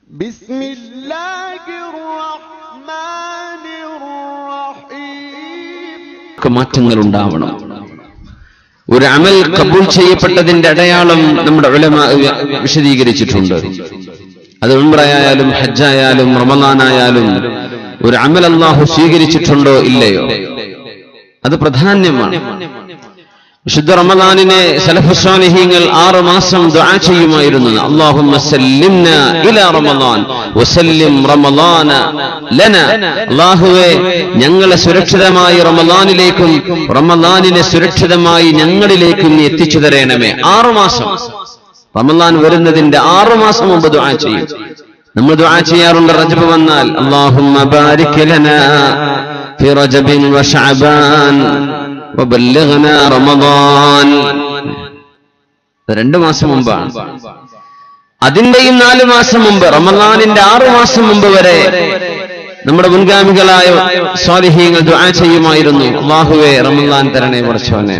بسم الله الرحمن الرحيم ഒക്കെ മാറ്റങ്ങൾ ഉണ്ടാവണം ഒരു അമൽ കബൂൽ ചെയ്യപ്പെട്ടതിന്റെ അടയാളം നമ്മുടെ ഉലമ വിശദീകരിച്ചിട്ടുണ്ട് അത് ഉംറയായാലും ഹജ്ജായാലും റമലാനായാലും ഒരു അമൽ അള്ളാഹു സ്വീകരിച്ചിട്ടുണ്ടോ ഇല്ലയോ അത് പ്രധാന്യമാണ് വിശുദ്ധ റമദാനിനെ സലഫുസ്വാലിഹീങ്ങൾ ആറ് മാസം ദുആ ചെയ്യുമായിരുന്നു അല്ലാഹുമ്മ സല്ലിംന ഇലാ റമദാൻ വസല്ലിം റമദാന ലന അല്ലാഹുവേ ഞങ്ങളെ സുരക്ഷിതമായി റമദാനിലേക്കും റമദാനിനെ സുരക്ഷിതമായി ഞങ്ങളിലേക്കും നീ എത്തിച്ചു തരണമേ ആറ് മാസം റമദാൻ വരുന്നതിന്റെ ആറ് മാസം മുമ്പ് ദുആ ചെയ്യും നമ്മൾ ദുആ ചെയ്യാറുണ്ട് റജബ് വന്നാൽ അല്ലാഹുമ്മ ബാരിക് ലനാ ഫി റജബിൻ വശഅബാൻ വബല്ലിഗ്നാ റമദാൻ രണ്ട് മാസം മുമ്പാണ് അതിന്റെയും നാല് മാസം മുമ്പ് റമദാനിന്റെ ആറു മാസം മുമ്പ് വരെ നമ്മുടെ മുൻഗാമികളായ സ്വാലിഹീങ്ങൾ ദുആ ചെയ്യുമായിരുന്നു അള്ളാഹുവേ റമദാൻ തരണേ കുറച്ചോനെ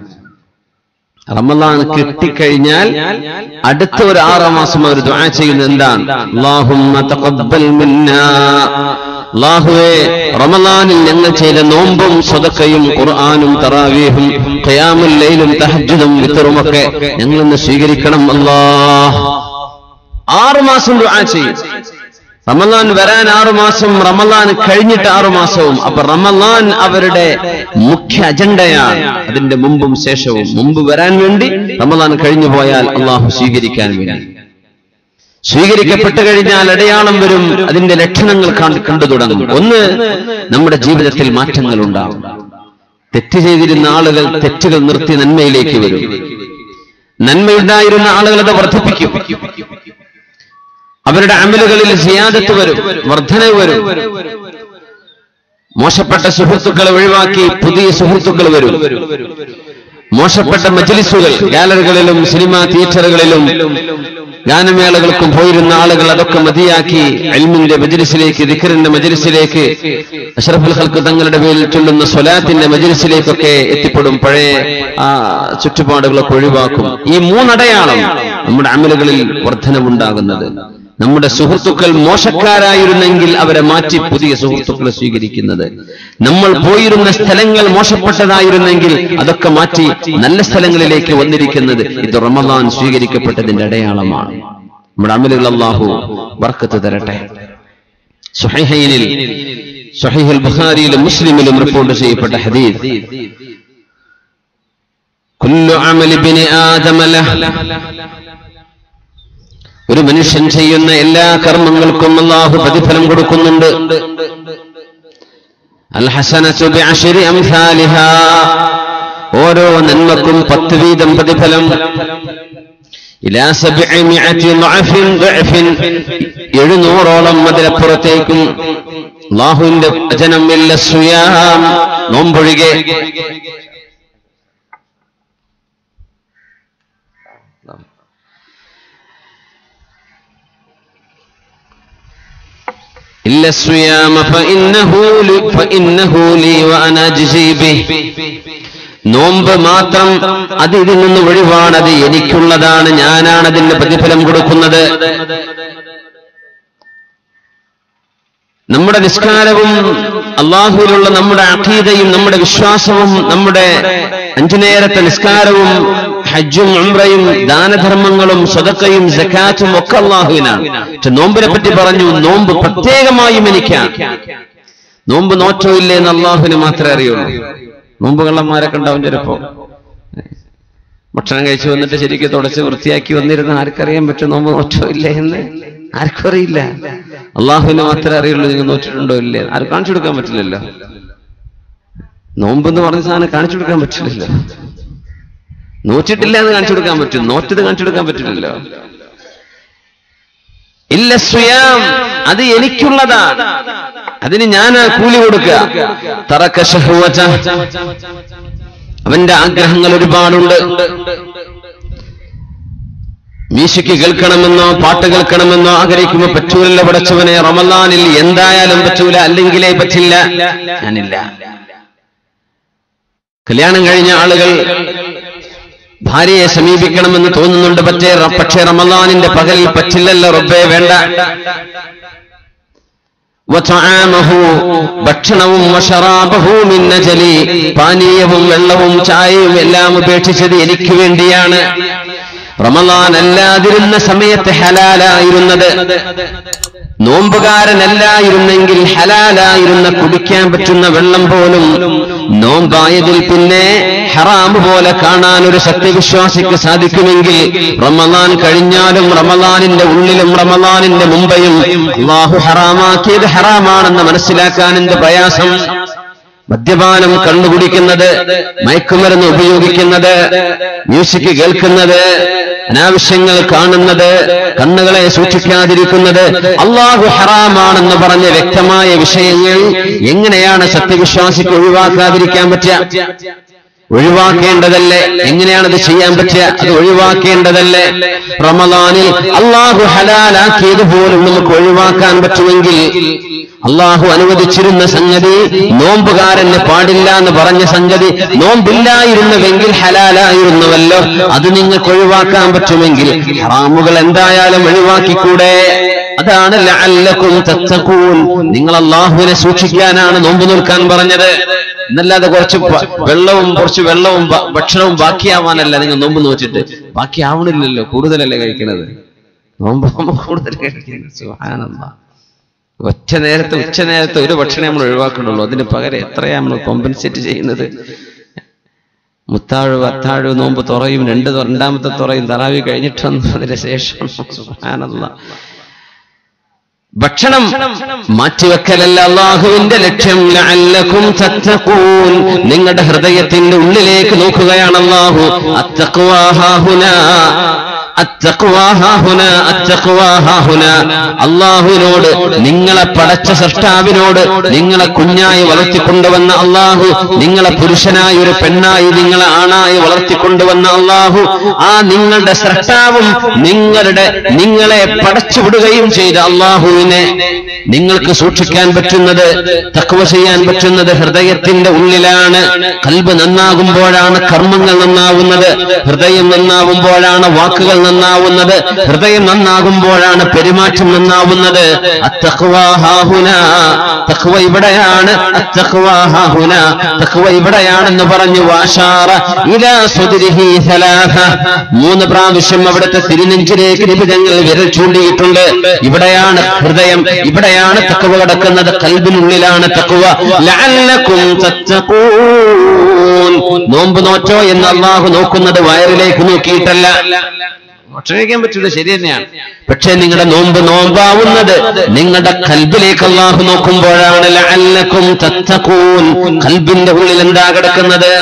റമദാൻ കിട്ടിക്കഴിഞ്ഞാൽ അടുത്ത ഒരു ആറാം മാസം അവർ ദുആ ചെയ്യുന്നത് എന്താണ് അല്ലാഹുമ്മ തഖബ്ബൽ മിന്നാ അല്ലാഹുവേ റമദാനിൽ ഞങ്ങൾ ചെയ്ത നോമ്പും സ്വതക്കയും ഖുർആനും തറാവീഹും ഖിയാമുൽ ലൈലും തഹജ്ജുദും വിത്തറുമൊക്കെ ഞങ്ങൾ ഇന്ന് സ്വീകരിക്കണം അല്ലാഹ് ആറ് മാസം ദുആ ചെയ്യും റമദാൻ വരാൻ ആറു മാസം റമദാൻ കഴിഞ്ഞിട്ട് ആറു മാസവും അപ്പൊ റമദാൻ അവരുടെ മുഖ്യ അജണ്ടയാണ് അതിന്റെ മുമ്പും ശേഷവും മുമ്പ് വരാൻ വേണ്ടി റമദാൻ കഴിഞ്ഞു പോയാൽ അള്ളാഹു സ്വീകരിക്കാൻ വേണ്ടി സ്വീകരിക്കപ്പെട്ടു കഴിഞ്ഞാൽ അടയാളം വരും അതിന്റെ ലക്ഷണങ്ങൾ കാണ്- കണ്ടു തുടങ്ങും ഒന്ന് നമ്മുടെ ജീവിതത്തിൽ മാറ്റങ്ങൾ ഉണ്ടാവും തെറ്റ് ചെയ്തിരുന്ന ആളുകൾ തെറ്റുകൾ നിർത്തി നന്മയിലേക്ക് വരും നന്മയുണ്ടായിരുന്ന ആളുകൾ അത് വർദ്ധിപ്പിക്കും അവരുടെ അമലുകളിൽ സിയാദത്ത് വരും വർധനവ് വരും മോശപ്പെട്ട സുഹൃത്തുക്കളെ ഒഴിവാക്കി പുതിയ സുഹൃത്തുക്കൾ വരും മോശപ്പെട്ട മജ്ലിസുകൾ ഗാലറികളിലും സിനിമാ തിയേറ്ററുകളിലും ഗാനമേളകൾക്കും പോയിരുന്ന ആളുകൾ അതൊക്കെ മതിയാക്കി അൽമിന്റെ മജ്ലിസിലേക്ക് ദിഖറിന്റെ മജ്ലിസിലേക്ക് അഷറഫുൽ ഹൽക്ക് തങ്ങളുടെ പേരിൽ ചൊല്ലുന്ന സ്വലാത്തിന്റെ മജ്ലിസിലേക്കൊക്കെ എത്തിപ്പെടും പഴയ ആ ചുറ്റുപാടുകളൊക്കെ ഒഴിവാക്കും ഈ മൂന്നടയാളം നമ്മുടെ അമലുകളിൽ വർധനവുണ്ടാകുന്നത് നമ്മുടെ സുഹൃത്തുക്കൾ മോശക്കാരായിരുന്നെങ്കിൽ അവരെ മാറ്റി പുതിയ സുഹൃത്തുക്കളെ സ്വീകരിക്കുന്നത് നമ്മൾ പോയിരുന്ന സ്ഥലങ്ങൾ മോശപ്പെട്ടതായിരുന്നെങ്കിൽ അതൊക്കെ മാറ്റി നല്ല സ്ഥലങ്ങളിലേക്ക് വന്നിരിക്കുന്നത് ഇത് റമദാൻ സ്വീകരിക്കപ്പെട്ടതിന്റെ അടയാളമാണ് നമ്മുടെ അമലുകൾ അള്ളാഹു വർക്കത്ത് തരട്ടെ സുഹൈഹൈനിൽ സുഹൈഹുൽ ബുഖാരിയിലും മുസ്ലിമിലും റിപ്പോർട്ട് ചെയ്യപ്പെട്ട ഹദീസ് കുല്ലു അമലി ബിനി ആദമ ലഹ് ഒരു മനുഷ്യൻ ചെയ്യുന്ന എല്ലാ കർമ്മങ്ങൾക്കും അള്ളാഹു പ്രതിഫലം കൊടുക്കുന്നുണ്ട് അൽ ഹസനത്തു ബിഅശ്രി അംസാലിഹാ ഓരോ നന്മക്കും പത്ത് വീതം പ്രതിഫലം ഇലാ സബ്ഇമിഅതി ളഅഫിൻ ളഅഫിൻ എഴുന്നൂറോളം അതിലപ്പുറത്തേക്കും അള്ളാഹുവിന്റെ വചനം ഇല്ല സുയാം നോമ്പൊഴികെ إلا الصيام فإنه لي, فإنه لي وأنا أجزي به നോമ്പ് മാത്രം അത് ഇതിൽ നിന്ന് ഒഴിവാണ് അത് എനിക്കുള്ളതാണ് ഞാനാണ് അതിന്റെ പ്രതിഫലം കൊടുക്കുന്നത് നമ്മുടെ നിസ്കാരവും അള്ളാഹുവിലുള്ള നമ്മുടെ അഖീദയും നമ്മുടെ വിശ്വാസവും നമ്മുടെ അഞ്ചു നേരത്തെ നിസ്കാരവും ഹജ്ജും ഉംറയും ദാനധർമ്മങ്ങളും സ്വതക്കയും സക്കാറ്റും ഒക്കെ അള്ളാഹുവിനാണ് പക്ഷെ നോമ്പിനെ പറ്റി പറഞ്ഞു നോമ്പ് പ്രത്യേകമായും എനിക്കാണ് നോമ്പ് നോറ്റോ ഇല്ലേ എന്ന് അള്ളാഹുവിന് മാത്രമേ അറിയുള്ളൂ നോമ്പ് കള്ളന്മാരൊക്കെ ഉണ്ടാവും ചിലപ്പോ ഭക്ഷണം കഴിച്ചു വന്നിട്ട് ശരിക്കും തുടച്ച് വൃത്തിയാക്കി വന്നിരുന്ന ആർക്കറിയാൻ പറ്റും നോമ്പ് നോറ്റോ ഇല്ലേ എന്ന് ആർക്കും അറിയില്ല അള്ളാഹുവിന് മാത്രമേ അറിയുള്ളൂ നിങ്ങൾ നോറ്റിട്ടുണ്ടോ ഇല്ലേ ആരും കാണിച്ചു കൊടുക്കാൻ പറ്റില്ലല്ലോ നോമ്പ് എന്ന് പറഞ്ഞ സാധനം കാണിച്ചു കൊടുക്കാൻ പറ്റില്ലല്ലോ നോറ്റിട്ടില്ല എന്ന് കാണിച്ചു കൊടുക്കാൻ പറ്റും നോറ്റത് കാണിച്ചു കൊടുക്കാൻ പറ്റില്ലല്ലോ ഇല്ല സ്വയം അത് എനിക്കുള്ളതാണ് അതിന് ഞാൻ കൂലി കൊടുക്കുക തറക്ക ഷഹ്വത. അവന്റെ ആഗ്രഹങ്ങൾ ഒരുപാടുണ്ട് മ്യൂസിക് കേൾക്കണമെന്നോ പാട്ട് കേൾക്കണമെന്നോ ആഗ്രഹിക്കുമ്പോ പറ്റൂലല്ലോ പടച്ചവനെ റമലാനിൽ എന്തായാലും പറ്റൂല അല്ലെങ്കിലേ പറ്റില്ല ഞാനില്ല കല്യാണം കഴിഞ്ഞ ആളുകൾ ഭാര്യയെ സമീപിക്കണമെന്ന് തോന്നുന്നുണ്ട് പക്ഷേ പക്ഷേ റമലാനിന്റെ പകലിൽ പറ്റില്ലല്ലോ റബ്ബേ വേണ്ട വതആമഹു ഭക്ഷണവും വശറാബഹു മിൻ നജലി പാനീയവും വെള്ളവും ചായയും എല്ലാം ഉപേക്ഷിച്ചത് എനിക്ക് വേണ്ടിയാണ് റമലാൻ അല്ലാതിരുന്ന സമയത്ത് ഹലാലായിരുന്നത് നോമ്പുകാരനല്ലായിരുന്നെങ്കിൽ ഹലാലായിരുന്ന കുടിക്കാൻ പറ്റുന്ന വെള്ളം പോലും നോമ്പായതിൽ പിന്നെ ഹറാമ് പോലെ കാണാൻ ഒരു സത്യവിശ്വാസിക്ക് സാധിക്കുമെങ്കിൽ റമലാൻ കഴിഞ്ഞാലും റമലാനിന്റെ ഉള്ളിലും റമലാനിന്റെ മുമ്പയും അള്ളാഹു ഹറാമാക്കിയത് ഹറാമാണെന്ന് മനസ്സിലാക്കാൻ എന്ത് പ്രയാസം മദ്യപാനം കണ്ടുകുടിക്കുന്നത് മയക്കുമരുന്ന് ഉപയോഗിക്കുന്നത് മ്യൂസിക് കേൾക്കുന്നത് അനാവശ്യങ്ങൾ കാണുന്നത് കണ്ണുകളെ സൂക്ഷിക്കാതിരിക്കുന്നത് അള്ളാഹു ഹറാമാണെന്ന് പറഞ്ഞ വ്യക്തമായ വിഷയങ്ങൾ എങ്ങനെയാണ് സത്യവിശ്വാസിക്ക് ഒഴിവാക്കാതിരിക്കാൻ പറ്റുക ഒഴിവാക്കേണ്ടതല്ലേ എങ്ങനെയാണത് ചെയ്യാൻ പറ്റുക അത് ഒഴിവാക്കേണ്ടതല്ലേ റമദാനിൽ അള്ളാഹു ഹലാലാക്കിയത് പോലും നമുക്ക് ഒഴിവാക്കാൻ പറ്റുമെങ്കിൽ അള്ളാഹു അനുവദിച്ചിരുന്ന സംഗതി നോമ്പുകാരന് പാടില്ല എന്ന് പറഞ്ഞ സംഗതി നോമ്പില്ലായിരുന്നുവെങ്കിൽ ഹലാലായിരുന്നുവല്ലോ അത് നിങ്ങൾക്ക് ഒഴിവാക്കാൻ പറ്റുമെങ്കിൽ ഹറാമുകൾ എന്തായാലും ഒഴിവാക്കിക്കൂടെ അതാണ് ലഅല്ലക്കും തത്തക്കൂൻ നിങ്ങൾ അള്ളാഹുവിനെ സൂക്ഷിക്കാനാണ് നോമ്പ് നിൽക്കാൻ പറഞ്ഞത് എന്നല്ലാതെ കുറച്ച് പ- വെള്ളവും കുറച്ച് വെള്ളവും ഭ- ഭക്ഷണവും ബാക്കിയാവാനല്ല നിങ്ങൾ നോമ്പ് നോച്ചിട്ട് ബാക്കിയാവണില്ലല്ലോ കൂടുതലല്ലേ കഴിക്കണത് നോമ്പ് ആവുമ്പോ കൂടുതൽ കഴിക്കുന്നത് സുബ്ഹാനല്ലാഹ് ഒറ്റ നേരത്തെ ഉച്ച നേരത്തെ ഒരു ഭക്ഷണം നമ്മൾ ഒഴിവാക്കണുള്ളൂ അതിന് പകരം എത്രയാ നമ്മൾ കോമ്പൻസേറ്റ് ചെയ്യുന്നത് മുത്താഴ് അത്താഴ് നോമ്പ് തുറയും രണ്ട് തൊ- രണ്ടാമത്തെ തുറയും തറാവി കഴിഞ്ഞിട്ട് വന്നതിന് ശേഷം സുബ്ഹാനല്ലാഹ് ഭക്ഷണം മാറ്റിവെക്കലല്ല അള്ളാഹുവിന്റെ ലക്ഷ്യം ലഅല്ലക്കും തത്തഖൂൻ നിങ്ങളുടെ ഹൃദയത്തിന്റെ ഉള്ളിലേക്ക് നോക്കുകയാണ് അള്ളാഹു അത്തഖ്വാ ഹാഹുനാ അത്തഖ്വാ ഹാഹുനാ അത്തഖ്വാ ഹാഹുനാ അള്ളാഹുവിനോട് നിങ്ങളെ പടച്ച സൃഷ്ടാവിനോട് നിങ്ങളെ കുഞ്ഞായി വളർത്തിക്കൊണ്ടുവന്ന അള്ളാഹു നിങ്ങളെ പുരുഷനായി ഒരു പെണ്ണായി നിങ്ങളെ ആണായി വളർത്തിക്കൊണ്ടുവന്ന അള്ളാഹു ആ നിങ്ങളുടെ സൃഷ്ടാവും നിങ്ങളുടെ നിങ്ങളെ പടച്ചുവിടുകയും ചെയ്ത അള്ളാഹുവിനെ നിങ്ങൾക്ക് സൂക്ഷിക്കാൻ പറ്റുന്നത് തക്വ ചെയ്യാൻ പറ്റുന്നത് ഹൃദയത്തിന്റെ ഉള്ളിലാണ് കൽബ് നന്നാകുമ്പോഴാണ് കർമ്മങ്ങൾ നന്നാവുന്നത് ഹൃദയം നന്നാവുമ്പോഴാണ് വാക്കുകൾ നന്നാവുന്നത് ഹൃദയം നന്നാകുമ്പോഴാണ് പെരുമാറ്റം നന്നാവുന്നത് അത്തഖ്വാ ഹാഹുനാ. തഖ്വ ഇവിടെയാണ് അത്തഖ്വാ ഹാഹുനാ. തഖ്വ ഇവിടെയാണെന്ന് പറഞ്ഞു വാഷാറ ഇലാ സുദ്രിഹി സലാസ മൂന്ന് പ്രാവശ്യം അവിടുത്തെ തിരുനെഞ്ചിലേക്ക് നിബിധങ്ങൾ വിരൽ ചൂണ്ടിയിട്ടുണ്ട് ഇവിടെയാണ് ഹൃദയം ഇവിടെയാണ് തക്കവ കിടക്കുന്നത് കൽബിനുള്ളിലാണ് തക്കവ ലഅല്ലക്കും തത്തഖൂൻ നോമ്പ് നോറ്റോ എന്ന് അള്ളാഹു നോക്കുന്നത് വയറിലേക്ക് നോക്കിയിട്ടല്ല ഭക്ഷണം കഴിക്കാൻ പറ്റില്ല ശരി തന്നെയാണ് പക്ഷേ നിങ്ങളുടെ നോമ്പ് നോമ്പാവുന്നത് നിങ്ങളുടെ കൽബിലേക്ക് അള്ളാഹു നോക്കുമ്പോഴാണ് ലഅല്ലക്കും തത്തഖൂൻ കൽബിന്റെ ഉള്ളിൽ എന്താ കിടക്കുന്നത്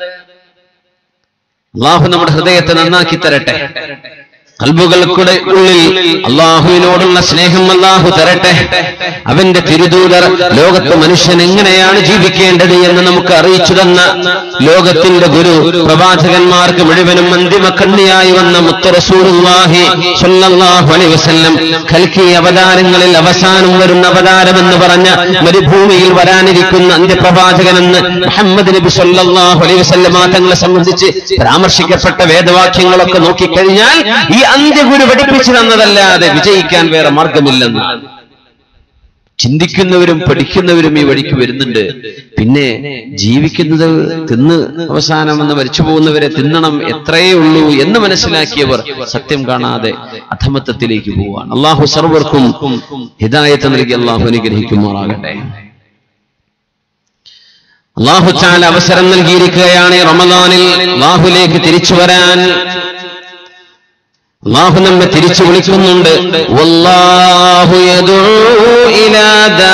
അള്ളാഹു നമ്മുടെ ഹൃദയത്തെ നന്നാക്കി തരട്ടെ കൽബുകൾക്കുടെ ഉള്ളിൽ അള്ളാഹുവിനോടുള്ള സ്നേഹം അള്ളാഹു തരട്ടെ അവന്റെ തിരുദൂതർ ലോകത്ത് മനുഷ്യൻ എങ്ങനെയാണ് ജീവിക്കേണ്ടത് എന്ന് നമുക്ക് അറിയിച്ചു തന്ന ലോകത്തിന്റെ ഗുരു പ്രവാചകന്മാർക്ക് മുഴുവനും അന്തിമ കണ്ണിയായി വന്ന മുത്തറസൂറുല്ലാഹി സ്വല്ലല്ലാഹു അലൈഹി വസല്ലം കൽക്കി അവതാരങ്ങളിൽ അവസാനം വരുന്ന അവതാരം എന്ന് പറഞ്ഞ മരുഭൂമിയിൽ വരാനിരിക്കുന്ന അന്ത്യപ്രവാചകനെന്ന് മുഹമ്മദ് നബി സ്വല്ലല്ലാഹു അലൈഹി വസല്ലമ തങ്ങളെ സംബന്ധിച്ച് പരാമർശിക്കപ്പെട്ട വേദവാക്യങ്ങളൊക്കെ നോക്കിക്കഴിഞ്ഞാൽ ഈ അന്ത്യഗുരു പഠിപ്പിച്ചു തന്നതല്ലാതെ വിജയിക്കാൻ വേറെ മാർഗമില്ലെന്ന് ചിന്തിക്കുന്നവരും പഠിക്കുന്നവരും ഈ വഴിക്ക് വരുന്നുണ്ട് പിന്നെ ജീവിക്കുന്നത് തിന്ന് അവസാനം എന്ന് മരിച്ചു പോകുന്നവരെ തിന്നണം എത്രയേ ഉള്ളൂ എന്ന് മനസ്സിലാക്കിയവർ സത്യം കാണാതെ അധമത്വത്തിലേക്ക് പോവാണ് അള്ളാഹു സർവർക്കും ഹിദായത്ത് നൽകി അള്ളാഹു അനുഗ്രഹിക്കുമാറാകട്ടെ അള്ളാഹു ചാല അവസരം നൽകിയിരിക്കുകയാണ് ഈ റമദാനിൽ അള്ളാഹുലേക്ക് തിരിച്ചു വരാൻ അള്ളാഹു നമ്മെ തിരിച്ചു വിളിക്കുന്നുണ്ട് വല്ലാഹു യദൂ ഇലാ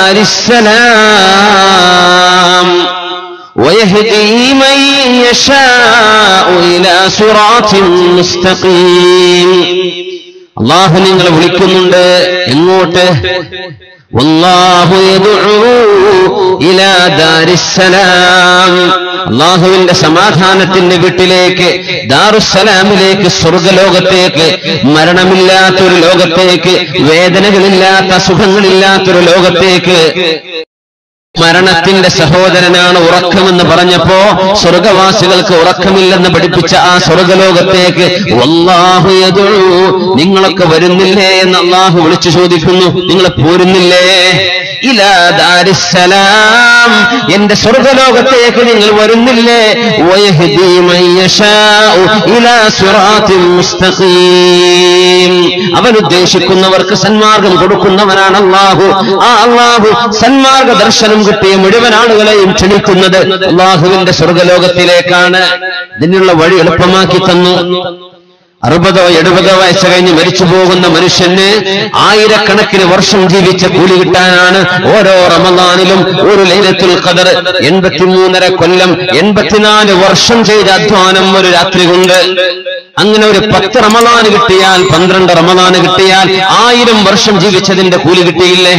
ദാരിസ്സലാം ويهدي من يشاء إلى صراط مستقيم അള്ളാഹു നിങ്ങളെ വിളിക്കുന്നുണ്ട് എങ്ങോട്ട് വല്ലാഹു യദ്ഉ ഇലാ ദാരിസ്സലാം അള്ളാഹുവിന്റെ സമാധാനത്തിന്റെ വീട്ടിലേക്ക് ദാറുസലാമിലേക്ക് സ്വർഗലോകത്തേക്ക് മരണമില്ലാത്തൊരു ലോകത്തേക്ക് വേദനകളില്ലാത്ത സുഖങ്ങളില്ലാത്തൊരു ലോകത്തേക്ക് മരണത്തിന്റെ സഹോദരനാണ് ഉറക്കമെന്ന് പറഞ്ഞപ്പോ സ്വർഗവാസികൾക്ക് ഉറക്കമില്ലെന്ന് പഠിപ്പിച്ച ആ സ്വർഗലോകത്തേക്ക് വല്ലാഹു യദൂ നിങ്ങളൊക്കെ വരുന്നില്ലേ എന്ന് അള്ളാഹു വിളിച്ചു ചോദിക്കുന്നു നിങ്ങൾ പോരുന്നില്ലേ ഇലാ ദാരിസ്സലാം എന്റെ സ്വർഗലോകത്തേക്ക് നിങ്ങൾ വരുന്നില്ലേ വയഹ്ദി മൻ യശാഉ ഇലാ സിറാത്തിൻ മുസ്തഖീം അവൻ ഉദ്ദേശിക്കുന്നവർക്ക് സന്മാർഗം കൊടുക്കുന്നവനാണ് അള്ളാഹു ആ അള്ളാഹു സന്മാർഗ ദർശനം കിട്ടിയ മുഴുവൻ ആളുകളെയും ക്ഷണിക്കുന്നത് അള്ളാഹുവിന്റെ സ്വർഗലോകത്തിലേക്കാണ് ഇതിനുള്ള വഴി എളുപ്പമാക്കി തന്നു അറുപതോ എഴുപതോ വയസ്സ് കഴിഞ്ഞ് മരിച്ചു പോകുന്ന മനുഷ്യന് ആയിരക്കണക്കിന് വർഷം ജീവിച്ച കൂലി കിട്ടാനാണ് ഓരോ റമദാനിലും ഒരു ലൈലത്തുൽ ഖദർ എൺപത്തിമൂന്നര കൊല്ലം എൺപത്തിനാല് വർഷം ചെയ്ത അധ്വാനം ഒരു രാത്രി കൊണ്ട് അങ്ങനെ ഒരു പത്ത് റമദാന് കിട്ടിയാൽ പന്ത്രണ്ട് റമദാന് കിട്ടിയാൽ ആയിരം വർഷം ജീവിച്ചതിന്റെ കൂലി കിട്ടിയില്ലേ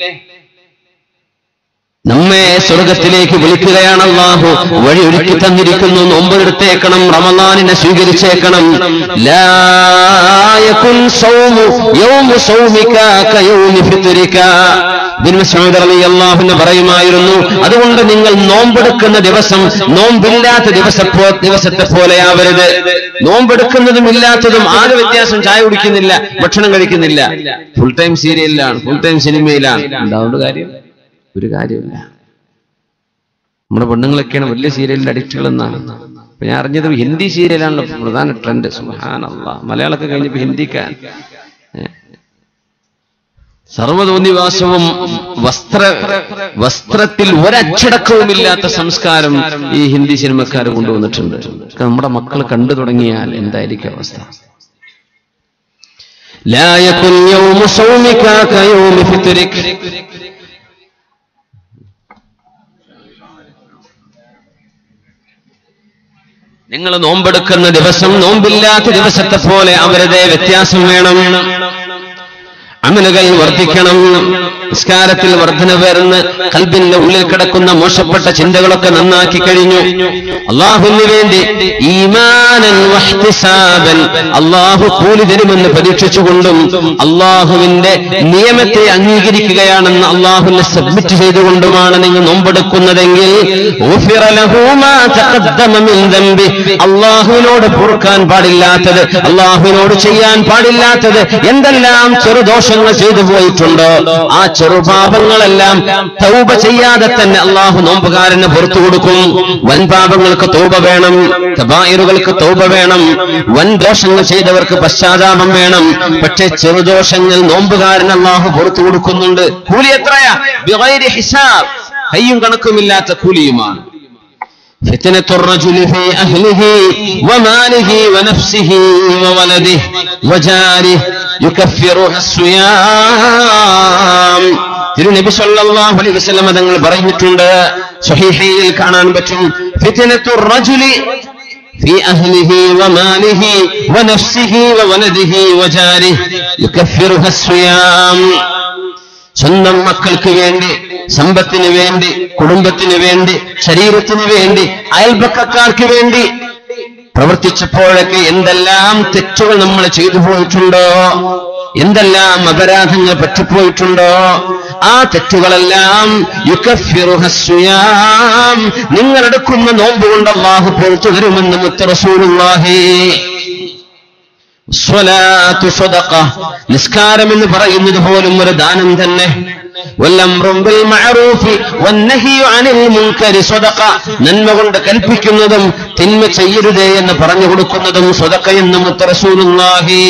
നമ്മെ സ്വർഗത്തിലേക്ക് വിളിക്കുകയാണ് അള്ളാഹു വഴി ഒരുക്കി തന്നിരിക്കുന്നു നോമ്പെടുത്തേക്കണം റമദാനിനെ സ്വീകരിച്ചേക്കണം ലാ യകുൻ സൗമു യൗമു സൗമിക കയൗമി ഫിത്രിക ഇബ്നു മസ്ഊദ് റളിയല്ലാഹു അൻഹു പറയുമായിരുന്നു അതുകൊണ്ട് നിങ്ങൾ നോമ്പെടുക്കുന്ന ദിവസം നോമ്പില്ലാത്ത ദിവസപ്പോ ദിവസത്തെ പോലെയാവരുത് നോമ്പെടുക്കുന്നതും ഇല്ലാത്തതും ആകെ വ്യത്യാസം ചായ കുടിക്കുന്നില്ല ഭക്ഷണം കഴിക്കുന്നില്ല ഫുൾ ടൈം സീരിയലിലാണ് ഫുൾ ടൈം സിനിമയിലാണ് ഉണ്ടാവുന്ന കാര്യം ഒരു കാര്യമില്ല നമ്മുടെ പെണ്ണുങ്ങളൊക്കെയാണ് വലിയ സീരിയലിന്റെ അഡിക്റ്റുകൾ എന്നാണ് അപ്പൊ ഞാൻ അറിഞ്ഞത് ഹിന്ദി സീരിയലാണല്ലോ പ്രധാന ട്രെൻഡ് സുഹാനല്ല മലയാളമൊക്കെ കഴിഞ്ഞപ്പോ ഹിന്ദിക്കാൻ സർവതോന്നിവാസവും വസ്ത്ര വസ്ത്രത്തിൽ ഒരച്ചടക്കവുമില്ലാത്ത സംസ്കാരം ഈ ഹിന്ദി സിനിമക്കാർ കൊണ്ടുവന്നിട്ടുണ്ട് നമ്മുടെ മക്കൾ കണ്ടു തുടങ്ങിയാൽ എന്തായിരിക്കും അവസ്ഥ لا يكن يوم صومك كيوم فطرك നിങ്ങൾ നോമ്പെടുക്കുന്ന ദിവസം നോമ്പില്ലാത്ത ദിവസത്തെ പോലെ അവരുടെ വ്യത്യാസം വേണം അമലുകൾ വർദ്ധിക്കണം നിസ്കാരത്തിൽ വർധന വരുന്ന് കൽബിന്റെ ഉള്ളിൽ കിടക്കുന്ന മോശപ്പെട്ട ചിന്തകളൊക്കെ നന്നാക്കി കഴിഞ്ഞു അള്ളാഹുവിന് വേണ്ടി ഈമാനൻ വഹ്തിസാബൻ അള്ളാഹു കൂലി തരുമെന്ന് പ്രതീക്ഷിച്ചുകൊണ്ടും അള്ളാഹുവിന്റെ നിയമത്തെ അംഗീകരിക്കുകയാണെന്ന് അള്ളാഹുവിനെ സബ്മിറ്റ് ചെയ്തുകൊണ്ടുമാണ് നിങ്ങൾ നോമ്പെടുക്കുന്നതെങ്കിൽ ഊഫിറ ലഹു മാ തഖദ്ദമ മിൻ ദംബി. അള്ളാഹുവിനോട് പൊറുക്കാൻ പാടില്ലാത്തത് അള്ളാഹുവിനോട് ചെയ്യാൻ പാടില്ലാത്തത് എന്തെല്ലാം ചെറുദോഷങ്ങൾ ചെയ്തു പോയിട്ടുണ്ടോ ആ ചെറുപാപങ്ങളെല്ലാം തൗബ ചെയ്യാതെ തന്നെ അള്ളാഹു നോമ്പുകാരന് പുറത്തു കൊടുക്കും വൻ പാപങ്ങൾക്ക് തൗബ വേണം കബായിറുകൾക്ക് തൗബ വേണം വൻ ദോഷങ്ങൾ ചെയ്തവർക്ക് പശ്ചാത്താപം വേണം പക്ഷേ ചെറുദോഷങ്ങൾ നോമ്പുകാരൻ അള്ളാഹു പുറത്തു കൊടുക്കുന്നുണ്ട് കൂലി എത്രയാ ബിഗൈരി ഹിസാബ് കയ്യും കണക്കുമില്ലാത്ത കൂലിയുമാണ് فتنة الرجل في أهله وماله ونفسه وولده وجاره يكفرها الصيام തിരുനബി സല്ലല്ലാഹു അലൈഹി വസല്ലം തങ്ങൾ പറഞ്ഞിട്ടുണ്ട് സ്വഹീഹയിൽ കാണാൻ പറ്റും ഫിത്നത്തു റജുലി في أهله وماله ونفسه وولده وجاره يكفرها الصيام സ്വന്തം മക്കൾക്ക് വേണ്ടി സമ്പത്തിന് വേണ്ടി കുടുംബത്തിന് വേണ്ടി ശരീരത്തിന് വേണ്ടി അയൽപക്കക്കാർക്ക് വേണ്ടി പ്രവർത്തിച്ചപ്പോഴൊക്കെ എന്തെല്ലാം തെറ്റുകൾ നമ്മൾ ചെയ്തു പോയിട്ടുണ്ടോ എന്തെല്ലാം അപരാധങ്ങൾ പറ്റിപ്പോയിട്ടുണ്ടോ ആ തെറ്റുകളെല്ലാം യുക്കഫിറുഹസ്സുയാം നിങ്ങൾ എടുക്കുന്ന നോമ്പ് കൊണ്ട് അള്ളാഹു പുറത്തു തരുമെന്ന് മുത്തറസൂലുള്ളാഹി സ്വലാത്തു സ്വതക്ക നിസ്കാരം എന്ന് പറയുന്നത് പോലും ഒരു ദാനം തന്നെ വല്ലംറും ബിൽ മഅറൂഫി വന്നഹിയു അനിൽ മുൻകരി സ്വതക്ക നന്മ കൊണ്ട് കൽപ്പിക്കുന്നതും തിന്മ ചെയ്യരുതേ എന്ന് പറഞ്ഞു കൊടുക്കുന്നതും സ്വതക്ക എന്ന് മുത്തറസൂലുള്ളാഹി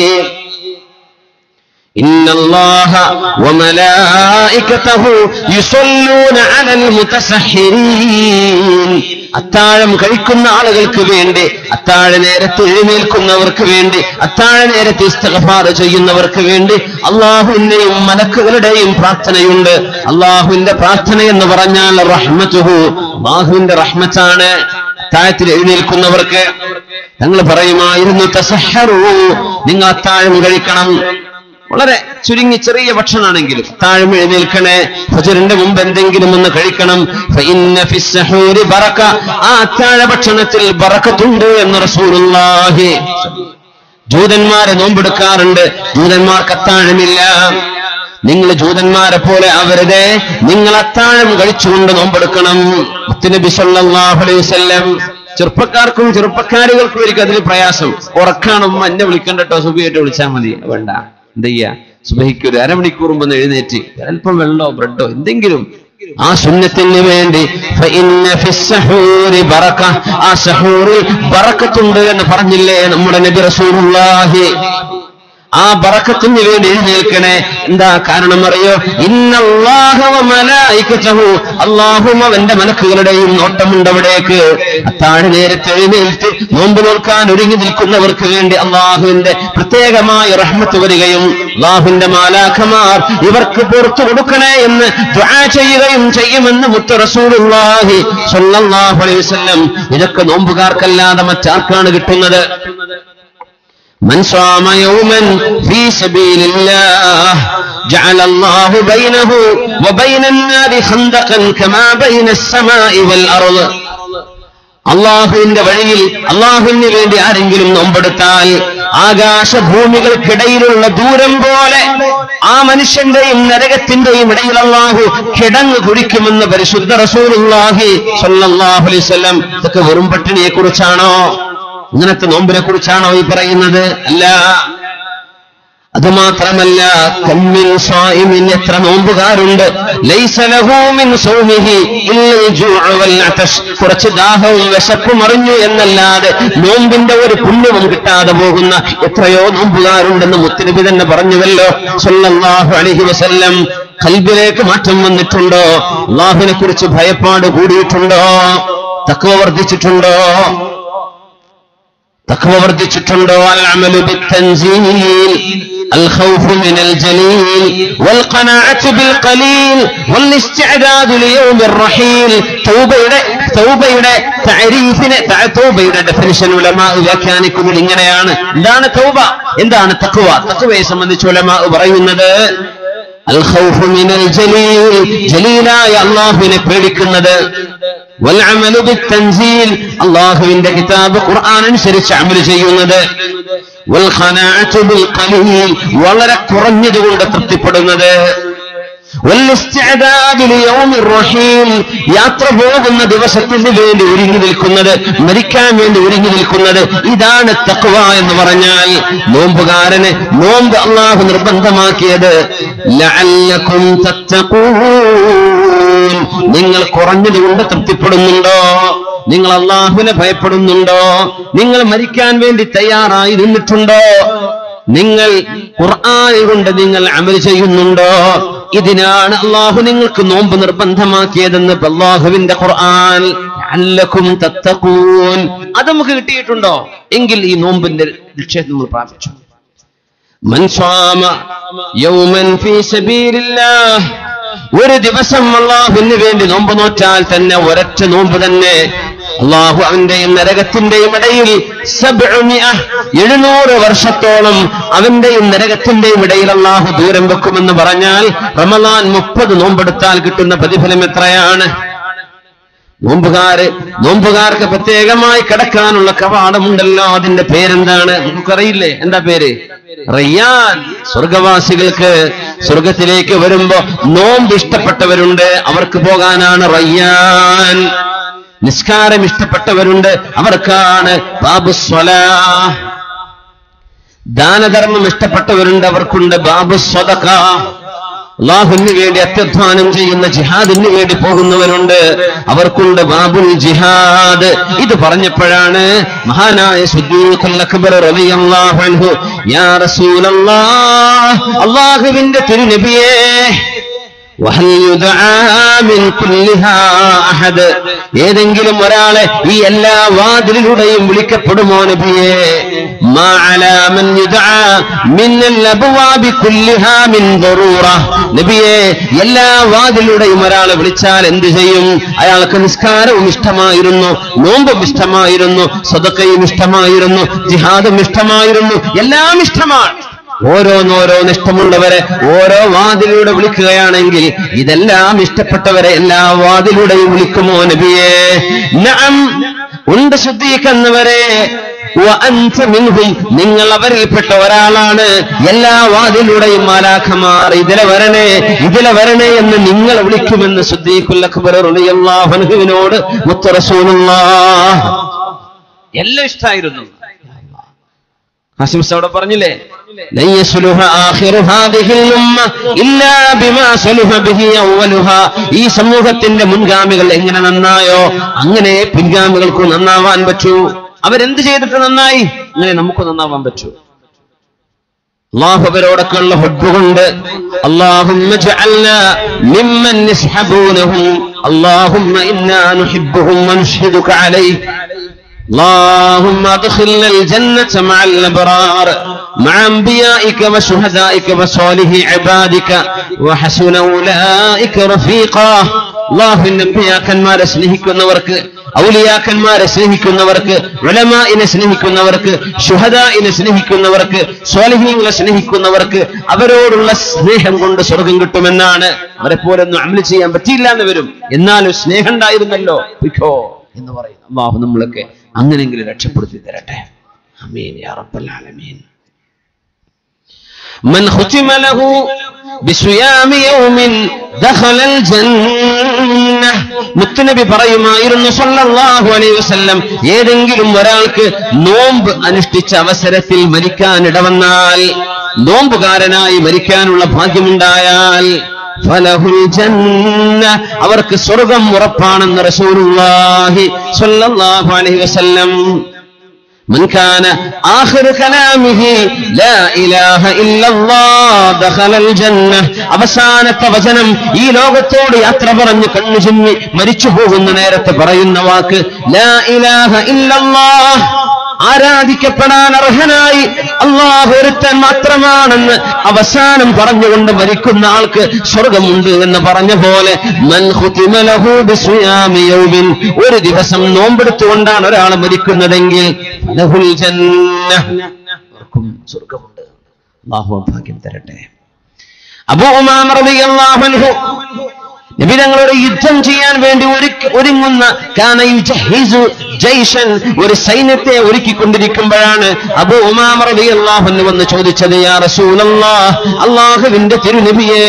إن الله وملائكته يصلون على المتسحرين അത്താഴം കഴിക്കുന്ന ആളുകൾക്ക് വേണ്ടി അത്താഴ നേരത്ത് എഴുന്നേൽക്കുന്നവർക്ക് വേണ്ടി അത്താഴ നേരത്ത് ഇസ്തഗഫാർ ചെയ്യുന്നവർക്ക് വേണ്ടി അള്ളാഹുവിന്റെയും മലക്കുകളുടെയും പ്രാർത്ഥനയുണ്ട് അള്ളാഹുവിന്റെ പ്രാർത്ഥന എന്ന് പറഞ്ഞാൽ റഹ്മത്തുഹു അള്ളാഹുവിന്റെ റഹ്മത്താണ് അത്താഴത്തിൽ എഴുന്നേൽക്കുന്നവർക്ക് ഞങ്ങൾ പറയുമായിരുന്നു തസഹറു നിങ്ങൾ അത്താഴം കഴിക്കണം വളരെ ചുരുങ്ങി ചെറിയ ഭക്ഷണമാണെങ്കിലും താഴ്മ എഴുന്നേൽക്കണേ ഫജറിന്റെ മുമ്പ് എന്തെങ്കിലും ഒന്ന് കഴിക്കണം ഫഇന്ന ഫിസ്സഹൂരി ബറക ആ അത്താഴ ഭക്ഷണത്തിൽ ബറക്കത്തുണ്ട് എന്ന് റസൂലുള്ളാഹി ജൂതന്മാരെ നോമ്പെടുക്കാറുണ്ട് ജൂതന്മാർക്ക് അത്താഴമില്ല നിങ്ങൾ ജൂതന്മാരെ പോലെ ആവരുതേ നിങ്ങൾ അത്താഴം കഴിച്ചുകൊണ്ട് നോമ്പെടുക്കണം മുത്തുനബി സല്ലല്ലാഹു അലൈഹി വസല്ലം ചെറുപ്പക്കാർക്കും ചെറുപ്പക്കാരികൾക്കും ഒരിക്കൽ അതിന് പ്രയാസം ഉറക്കാണും എന്നെ വിളിക്കണ്ടട്ടോ സുബിയായിട്ട് വിളിച്ചാൽ മതി വേണ്ട എന്ത് ചെയ്യാ സുബഹിക്ക് ഒരു അരമണിക്കൂർ മുമ്പ് ഒന്ന് എഴുന്നേറ്റ് അല്പം വെള്ളമോ ബ്രെഡോ എന്തെങ്കിലും ആ സുന്നത്തിന് വേണ്ടി ഫഇന്ന ഫിസ്സഹൂരി ബറക ആ സഹൂറിൽ ബറക്കത്തുണ്ട് എന്ന് പറഞ്ഞില്ലേ നമ്മുടെ നബി റസൂലുള്ളാഹി ആ ബറക്കത്തിന് വേണ്ടി എഴുന്നേൽക്കണേ എന്താ കാരണം അറിയോ ഇന്നല്ലാഹ വ മലായികതഹു അല്ലാഹും അവന്റെ മലക്കുകളുടെയും നോട്ടമുണ്ട് അവിടേക്ക് അത്താഴ നേരത്തെ എഴുന്നേൽത്ത് നോമ്പ് നോക്കാൻ ഒരുങ്ങി നിൽക്കുന്നവർക്ക് വേണ്ടി അള്ളാഹുവിന്റെ പ്രത്യേകമായ റഹ്മത്ത് വരികയും അള്ളാഹുവിന്റെ മാലാഖമാർ ഇവർക്ക് പുറത്തു കൊടുക്കണേ എന്ന് ദുആ ചെയ്യുകയും ചെയ്യുമെന്ന് മുത്ത റസൂലുള്ളാഹി സ്വല്ലല്ലാഹു അലൈഹി വസല്ലം ഇതൊക്കെ നോമ്പുകാർക്കല്ലാതെ മറ്റാർക്കാണ് കിട്ടുന്നത് من صام يوما في سبيل الله جعل الله بينه وبين النار خندقا كما بين السماء والأرض അള്ളാഹുവിന്റെ വഴിയിൽ അള്ളാഹുവിന് വേണ്ടി ആരെങ്കിലും നോമ്പെടുത്താൽ ആകാശഭൂമികൾക്കിടയിലുള്ള ദൂരം പോലെ ആ മനുഷ്യന്റെയും നരകത്തിന്റെയും ഇടയിൽ അള്ളാഹു കിടങ്ങ് കുഴിക്കുമെന്ന് പരിശുദ്ധ റസൂലുള്ളാഹി സ്വല്ലല്ലാഹു അലൈഹി വസല്ലം ഇതൊക്കെ വെറും പട്ടിണിയെ കുറിച്ചാണോ ഇങ്ങനത്തെ നോമ്പിനെ കുറിച്ചാണോ ഈ പറയുന്നത് അല്ല അതുമാത്രമല്ല കമ്മിൻ സ്വായിമിൻ എത്ര നോമ്പുകാരുണ്ട് ലൈസ ലഹു മിൻ സൗമിഹി ഇല്ലൽ ജൂഉ വൽ അതശ് കുറച്ച് ദാഹവും വിശപ്പും അറിഞ്ഞു എന്നല്ലാതെ നോമ്പിന്റെ ഒരു പുണ്യവും കിട്ടാതെ പോകുന്ന എത്രയോ നോമ്പുകാരുണ്ടെന്ന് മുത്തനബി തന്നെ പറഞ്ഞുവല്ലോ സല്ലല്ലാഹു അലൈഹി വസല്ലം കൽബിലേക്ക് മാറ്റം വന്നിട്ടുണ്ടോ അള്ളാഹുവിനെ കുറിച്ച് ഭയപ്പാട് കൂടിയിട്ടുണ്ടോ തക്കവ വർദ്ധിച്ചിട്ടുണ്ടോ തഖ്വ വർദ്ധിച്ചിട്ടുണ്ടോ അൽ അമലു ബിത്തൻസീൽ الخوف من الجليل والقناعة بالقليل والاستعداد ليوم الرحيل തൗബയുടെ തൗബയുടെ താരീഫിനെ തൗബയുടെ ഡെഫിനിഷൻ ഉലമാ വ്യാഖ്യാനിക്കുന്നത് ഇങ്ങനെയാണ് എന്താണ് തൗബ എന്താണ് തഖ്വ തഖ്വയെ സംബന്ധിച്ച് ഉലമാ പറയുന്നത് അൽ ഖൗഫ് മിനൽ ജലീൽ ജലീലായ അല്ലാഹുവിനെ പേടിക്കുന്നത് والعمل بالتنزيل അള്ളാഹുവിന്റെ കിതാബ് ഖുർആൻ അനുസരിച്ച് അമൽ ചെയ്യുന്നത് والخناعة بالقليل വളരെ കുറഞ്ഞതുകൊണ്ട് തൃപ്തിപ്പെടുന്നത് والاستعداد ليوم الرحيل യാത്ര പോകുന്ന ദിവസത്തിന് വേണ്ടി ഒരുങ്ങി നിൽക്കുന്നത് മരിക്കാൻ വേണ്ടി ഒരുങ്ങി നിൽക്കുന്നത് ഇതാണ് തക്വ എന്ന് പറഞ്ഞാൽ നോമ്പുകാരന് നോമ്പ് അള്ളാഹു നിർബന്ധമാക്കിയത് ലഅല്ലക്കും തത്തഖൂൻ നിങ്ങൾ കുറഞ്ഞതുകൊണ്ട് തൃപ്തിപ്പെടുന്നുണ്ടോ നിങ്ങൾ അള്ളാഹുവിനെ ഭയപ്പെടുന്നുണ്ടോ നിങ്ങൾ മരിക്കാൻ വേണ്ടി തയ്യാറായി നിന്നിട്ടുണ്ടോ നിങ്ങൾ ഖുർആൻ കൊണ്ട് നിങ്ങൾ അമൽ ചെയ്യുന്നുണ്ടോ ഇതിനാണ് അള്ളാഹു നിങ്ങൾക്ക് നോമ്പ് നിർബന്ധമാക്കിയതെന്ന് അള്ളാഹുവിന്റെ ഖുർആൻ അല്ലക്കും തത്തക്കൂൻ അത് നമുക്ക് കിട്ടിയിട്ടുണ്ടോ എങ്കിൽ ഈ നോമ്പിന്റെ ലക്ഷ്യം നമ്മൾ പ്രാപിച്ചു من صام يوما في سبيل الله ഒരു ദിവസം അള്ളാഹുവിന് വേണ്ടി നോമ്പ് നോറ്റാൽ തന്നെ ഒരൊറ്റ നോമ്പ് തന്നെ അള്ളാഹു അവന്റെയും നരകത്തിന്റെയും ഇടയിൽ സബ്ഉമിഅ, എഴുന്നൂറ് വർഷത്തോളം അവന്റെയും നരകത്തിന്റെയും ഇടയിൽ അള്ളാഹു ദൂരം വെക്കുമെന്ന് പറഞ്ഞാൽ റമദാൻ മുപ്പത് നോമ്പെടുത്താൽ കിട്ടുന്ന പ്രതിഫലം എത്രയാണ് നോമ്പുകാര് നോമ്പുകാർക്ക് പ്രത്യേകമായി കിടക്കാനുള്ള കവാടമുണ്ടല്ലോ അതിന്റെ പേരെന്താണ് നമുക്കറിയില്ലേ എന്താ പേര് റയ്യാൻ സ്വർഗവാസികൾക്ക് സ്വർഗത്തിലേക്ക് വരുമ്പോ നോമ്പ് ഇഷ്ടപ്പെട്ടവരുണ്ട് അവർക്ക് പോകാനാണ് റയ്യാൻ നിസ്കാരം ഇഷ്ടപ്പെട്ടവരുണ്ട് അവർക്കാണ് ബാബു സ്വലാ ദാനധർമ്മം ഇഷ്ടപ്പെട്ടവരുണ്ട് അവർക്കുണ്ട് ബാബു സ്വതക അള്ളാഹുവിന് വേണ്ടി അത്യധ്വാനം ചെയ്യുന്ന ജിഹാദിന് വേണ്ടി പോകുന്നവരുണ്ട് അവർക്കുണ്ട് ബാബുൽ ജിഹാദ് ഇത് പറഞ്ഞപ്പോഴാണ് മഹാനായ സിദ്ദീഖുൽ അക്ബർ റളിയല്ലാഹു അൻഹു യാ റസൂലല്ലാഹ് അള്ളാഹുവിന്റെ തിരുനബിയേ വഹൽ യുദ്ആ മിൻ കുല്ലിഹാ അഹദ് ഏതെങ്കിലും ഒരാളെ ഈ എല്ലാ വാതിലിലൂടെയും വിളിക്കപ്പെടുമോ നബിയേ മാ അലാ മൻ യുദ്ആ മിൻ അൽഅബ്വാബി കുല്ലിഹാ മിൻ ദറൂറ നബിയേ എല്ലാ വാതിലൂടെയും ഒരാളെ വിളിച്ചാൽ എന്ത് ചെയ്യും അയാൾക്ക് നിസ്കാരവും ഇഷ്ടമായിരുന്നു നോമ്പും ഇഷ്ടമായിരുന്നു സദക്കയും ഇഷ്ടമായിരുന്നു ജിഹാദും ഇഷ്ടമായിരുന്നു എല്ലാം ഇഷ്ടമാണ് ഓരോന്നോരോന്ന് ഇഷ്ടമുള്ളവരെ ഓരോ വാതിലൂടെ വിളിക്കുകയാണെങ്കിൽ ഇതെല്ലാം ഇഷ്ടപ്പെട്ടവരെ എല്ലാ വാതിലൂടെയും വിളിക്കുമോ നബിയേ നഅം ഉണ്ട് ശുദ്ധീകരിക്കുന്നവരെ വഅൻത മിൻഹും നിങ്ങൾ അവരിൽപ്പെട്ട ഒരാളാണ് എല്ലാ വാതിലൂടെയും മാലാഖമാർ ഇതിലെ വരണേ ഇതിലെ വരണേ എന്ന് നിങ്ങൾ വിളിക്കുമെന്ന് സുദ്ദീഖുൽ അക്ബർ റളിയല്ലാഹു അൻഹുവിനോട് മുത്ത റസൂലുള്ളാഹ് എല്ലാം ഇഷ്ടായിരുന്നു ഹാസിംസ് അവിടെ പറഞ്ഞില്ലേ لن يصلح آخر هذه الأمة إلا بما صلح به أولها ഈ സമൂഹത്തിന്റെ മുൻഗാമികൾ എങ്ങനെ നന്നായോ അങ്ങനെ പിൻഗാമികൾക്ക് നന്നാവാൻ പറ്റൂ അവരെന്ത് ചെയ്തിട്ട് നന്നായി അങ്ങനെ നമുക്ക് നന്നാവാൻ പറ്റൂ അള്ളാഹു അവരോടൊക്കെയുള്ള ഹുബ് കൊണ്ട് اللهم اجعلنا ممن يسحبونهم اللهم إنا نحبهم ونشهدك عليك اللهم ادخلنا الجنة مع الأبرار مع أنبيائك وشهدائك وصالح عبادك وحسن أولئك رفيقا الله നമ്പിയാക്കന്മാരെ സ്നേഹിക്കുന്നവർക്ക് ഔലിയാക്കന്മാരെ സ്നേഹിക്കുന്നവർക്ക് ഉലമാഇനെ സ്നേഹിക്കുന്നവർക്ക് ഷുഹദായിനെ സ്നേഹിക്കുന്നവർക്ക് സ്വാലിഹീങ്ങളെ സ്നേഹിക്കുന്നവർക്ക് അവരോടുള്ള സ്നേഹം കൊണ്ട് സ്വർഗം കിട്ടുമെന്നാണ് അവരെ പോലെ ഒന്നും അമല് ചെയ്യാൻ പറ്റിയില്ല എന്ന് വരും എന്നാലും സ്നേഹം ഉണ്ടായിരുന്നല്ലോ വിഖോ എന്ന് പറയും അള്ളാഹു നമ്മളൊക്കെ അങ്ങനെങ്കിലും രക്ഷപ്പെടുത്തി തരട്ടെ അമീൻ യാ റബ്ബൽ ആലമീൻ من ختم له بصيام يوم دخل الجنة മുത്തുനബി പറയുമായിരുന്നു സല്ലല്ലാഹു അലൈഹി വസല്ലം ഏതെങ്കിലും ഒരാൾക്ക് നോമ്പ് അനുഷ്ഠിച്ച അവസരത്തിൽ മരിക്കാൻ ഇടവന്നാൽ നോമ്പുകാരനായി മരിക്കാനുള്ള ഭാഗ്യമുണ്ടായാൽ ഫലഹുൽ ജന്ന അവർക്ക് സ്വർഗം ഉറപ്പാണെന്ന് റസൂലുള്ളാഹി സ്വല്ലല്ലാഹു അലൈഹി വസല്ലം من كان آخر كلامه لا إله إلا الله دخل الجنة അവസാനത്തെ വചനം ഈ ലോകത്തോട് യാത്ര പറഞ്ഞ് കണ്ണു ചിമ്മി മരിച്ചു പോകുന്ന നേരത്തെ പറയുന്ന വാക്ക് ലാ ഇലാഹ ഇല്ലല്ലാഹ് ആരാധിക്കപ്പെടാൻ അർഹനായി അള്ളാഹു ഒരുത്തൻ മാത്രമാണെന്ന് അവസാനം പറഞ്ഞുകൊണ്ട് മരിക്കുന്ന ആൾക്ക് സ്വർഗമുണ്ട് എന്ന് പറഞ്ഞ പോലെ മൻ ഖുതിമ ലഹു ബിസിയാമി യൗമിൻ ഒരു ദിവസം നോമ്പെടുത്തുകൊണ്ടാണ് ഒരാൾ മരിക്കുന്നതെങ്കിൽ ലഹുൽ ജന്ന അവർക്കും സ്വർഗമുണ്ട് അള്ളാഹു ഭാഗ്യം തരട്ടെ അബൂ ഉമാമ റളിയല്ലാഹു അൻഹു നബി തങ്ങളോട് യുദ്ധം ചെയ്യാൻ വേണ്ടി ഒരുക്കി- ഒരുങ്ങുന്ന കാന യുജഹിസു ജയ്ഷൻ ഒരു സൈന്യത്തെ ഒരുക്കിക്കൊണ്ടിരിക്കുമ്പോഴാണ് അബൂ ഉമാമ റളിയല്ലാഹു അൻഹു വന്ന് ചോദിച്ചത് യാ റസൂലല്ലാഹ് അല്ലാഹുവിന്റെ തിരുനബിയേ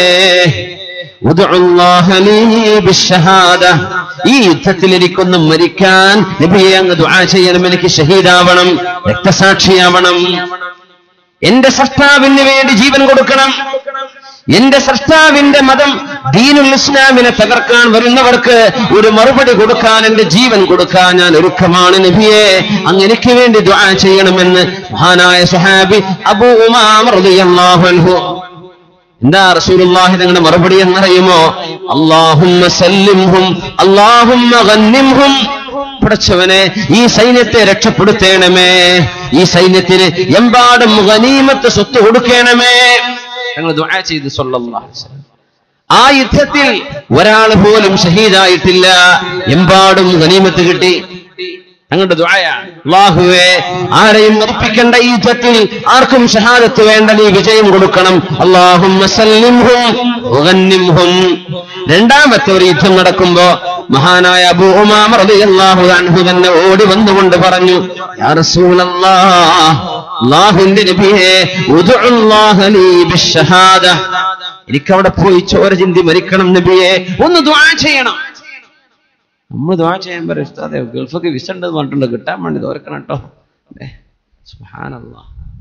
ഉദ്ഉ അല്ലാഹ ലീ ബിശ്ശഹാദ ഈ യുദ്ധത്തിൽ എനിക്കൊന്ന് മരിക്കാൻ നബിയെ അങ്ങ് ദുആ ചെയ്യണം എനിക്ക് ഷഹീദാവണം രക്തസാക്ഷിയാവണം എന്റെ സൃഷ്ടാവിന് വേണ്ടി ജീവൻ കൊടുക്കണം എന്റെ സൃഷ്ടാവിന്റെ മതം ദീനുൽ ഇസ്ലാമിനെ തകർക്കാൻ വരുന്നവർക്ക് ഒരു മറുപടി കൊടുക്കാൻ എന്റെ ജീവൻ കൊടുക്കാൻ ഞാൻ ഒരുക്കമാണ് നബിയെ അങ്ങ് എനിക്ക് വേണ്ടി ദുആ ചെയ്യണമെന്ന് മഹാനായ സുഹാബി അബൂ ഉമാമ റളിയല്ലാഹു അൻഹു എന്താ റസൂലുള്ളാഹി തങ്ങളുടെ മറുപടി എന്നറിയുമോ അല്ലാഹുമ്മ സല്ലിംഹും അല്ലാഹുമ്മ ഗന്നിംഹും പടച്ചവനെ ഈ സൈന്യത്തെ രക്ഷപ്പെടുത്തേണമേ ഈ സൈന്യത്തിന് എമ്പാടും ഗനീമത്ത് സ്വത്ത് കൊടുക്കണമേ ഞങ്ങൾ ദുആ ചെയ്ത് സല്ലല്ലാഹു അലൈഹി വസല്ലം ആ യുദ്ധത്തിൽ ഒരാൾ പോലും ഷഹീദായിട്ടില്ല എമ്പാടും ഗനീമത്ത് കിട്ടി ഞങ്ങളുടെ ദുആയാണ് അല്ലാഹുവേ ആരെയും മരിപ്പിക്കേണ്ട ഈ യുദ്ധത്തിൽ ആർക്കും ഷഹാദത്ത് വേണ്ട നീ വിജയം കൊടുക്കണം അല്ലാഹുമ്മ സല്ലിംഹും വഗന്നിംഹും രണ്ടാമത്തെ ഒരു യുദ്ധം നടക്കുമ്പോ മഹാനായ അബൂ ഉമാമ റളിയല്ലാഹു അൻഹു തന്നെ ഓടി വന്നുകൊണ്ട് പറഞ്ഞു യാ റസൂലല്ലാഹ് അല്ലാഹുവിന്റെ നബിയേ ഉദ്ഉല്ലാഹ ലീ ബിശ്ശഹാദ എനിക്കവിടെ പോയി ചോര ചിന്തി മരിക്കണം നബിയെ ഒന്ന് ദുആ ചെയ്യണം നമ്മൾ ദ്വാ ചെയ്യാൻ പറയും ഉസ്താദേ ഗൾഫൊക്കെ വിസ ഉണ്ടെന്ന് പറഞ്ഞിട്ടുണ്ട് കിട്ടാൻ വേണ്ടി തോർക്കണം കേട്ടോ സുഹാനല്ലാ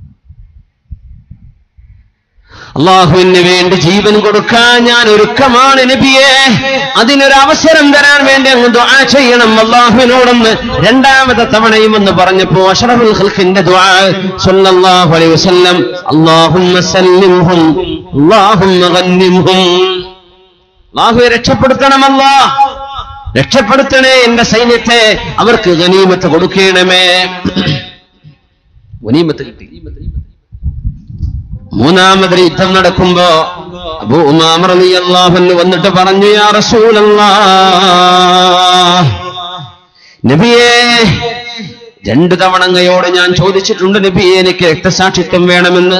അള്ളാഹുവിന് വേണ്ടി ജീവൻ കൊടുക്കാൻ ഞാൻ ഒരുക്കമാണ് നബിയെ അതിനൊരു അവസരം തരാൻ വേണ്ടി അങ്ങ് ദുആ ചെയ്യണം അള്ളാഹുവിനോടൊന്ന് രണ്ടാമത്തെ തവണയും എന്ന് പറഞ്ഞപ്പോ അഷറഫുൽ ഖൽഖിന്റെ ദുആ സല്ലല്ലാഹു അലൈഹി വസല്ലം അല്ലാഹുമ്മ സല്ലിംഹും അല്ലാഹുമ്മ ഗന്നിംഹും അള്ളാഹുവെ രക്ഷപ്പെടുത്തണമല്ലാ രക്ഷപ്പെടുത്തണേ എന്റെ സൈന്യത്തെ അവർക്ക് ഗനീമത്ത് കൊടുക്കണമേ ഗനീമത്ത് കിട്ടി മൂന്നാമത് യുദ്ധം നടക്കുമ്പോ അബൂ ഉമാമ റളിയല്ലാഹു അൻഹു വന്നിട്ട് പറഞ്ഞു യാ റസൂലല്ലാഹ് നബിയേ രണ്ടു തവണ അങ്ങയോട് ഞാൻ ചോദിച്ചിട്ടുണ്ട് നബിയെ എനിക്ക് രക്തസാക്ഷിത്വം വേണമെന്ന്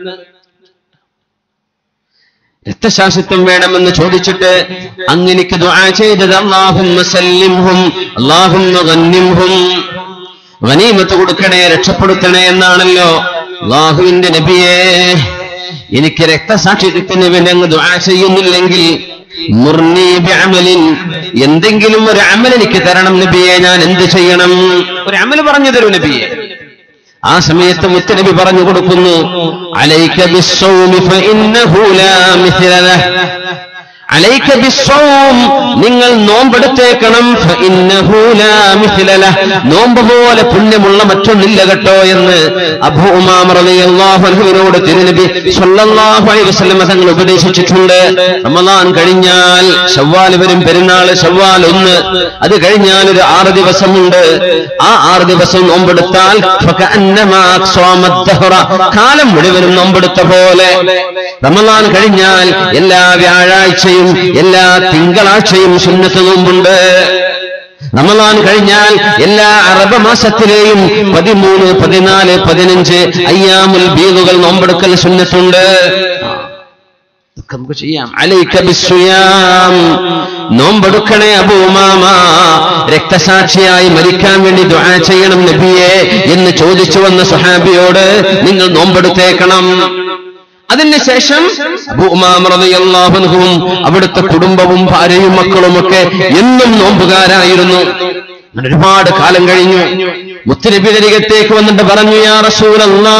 രക്തശാസിത്വം വേണമെന്ന് ചോദിച്ചിട്ട് അങ്ങനെക്ക് ദുആ ചെയ്തത് അല്ലാഹുമ്മ സല്ലിംഹും അല്ലാഹുമ്മ ഗന്നിംഹും ഗനീമത്ത് കൊടുക്കണേ രക്ഷപ്പെടുത്തണേ എന്നാണല്ലോ അള്ളാഹുവിന്റെ നബിയെ എനിക്ക് രക്തസാക്ഷിത്വത്തിന് വേണ്ടി അങ്ങ് ദുആ ചെയ്യുന്നില്ലെങ്കിൽ മുർനി ബിഅമലിൻ എന്തെങ്കിലും ഒരു അമൽ എനിക്ക് തരണം നബിയെ ഞാൻ എന്ത് ചെയ്യണം ഒരു അമൽ പറഞ്ഞു തരൂ നബിയെ ആ സമയത്ത് മുത്തനബി പറഞ്ഞു കൊടുക്കുന്നു അലൈക ബിസ്സൗമി ഫഇന്നഹു ലാ മിസ്ല ലഹ് അലൈക ബിസ്സൗം നിങ്ങൾ നോമ്പെടുത്തേക്കണം ഫഇന്നഹു ലാ മിസ്ല ലഹ് നോമ്പ് പോലെ പുണ്യമുള്ള മറ്റൊന്നില്ല കേട്ടോ എന്ന് അബൂ ഉമാമ റളിയല്ലാഹു അൻഹുവിനോട് തിരുനബി സ്വല്ലല്ലാഹു അലൈഹി വസല്ലം തങ്ങൾ ഉപദേശിച്ചിട്ടുണ്ട് റമദാൻ കഴിഞ്ഞാൽ ശവ്വാൽ വരും പെരുന്നാൾ ശവ്വാൽ ഒന്ന് അത് കഴിഞ്ഞാൽ ഒരു ആറ് ദിവസമുണ്ട് ആ ആറ് ദിവസം നോമ്പെടുത്താൽ ഫകഅന്നമാ അക്സാമ الدهر. കാലം മുഴുവനും നോമ്പെടുത്ത പോലെ റമദാൻ കഴിഞ്ഞാൽ എല്ലാ വ്യാഴാഴ്ചയും എല്ലാ തിങ്കളാഴ്ചയും സുന്നത്ത് നോമ്പുണ്ട് റമദാൻ കഴിഞ്ഞാൽ എല്ലാ അറബ് മാസത്തിലെയും പതിമൂന്ന് പതിനാല് പതിനഞ്ച് അയ്യാമുൽ ബീദുകൾ നോമ്പെടുക്കൽ സുന്നത്തുണ്ട് ഇതൊക്കെ നമുക്ക് ചെയ്യാം അലൈക ബിസ്സുയാം നോമ്പെടുക്കണേ അബൂമാമ രക്തസാക്ഷിയായി മരിക്കാൻ വേണ്ടി ദുആ ചെയ്യണം നബിയെ എന്ന് ചോദിച്ചു വന്ന സുഹാബിയോട് നിങ്ങൾ നോമ്പെടുത്തേക്കണം അതിനുശേഷം അബൂമാമറിയാഹുനും അവിടുത്തെ കുടുംബവും ഭാര്യയും മക്കളുമൊക്കെ എന്നും നോമ്പുകാരായിരുന്നു അങ്ങനെ ഒരുപാട് കാലം കഴിഞ്ഞു മുത്തുനബി തരികത്തേക്ക് വന്നിട്ട് പറഞ്ഞു യാ റസൂലല്ലാ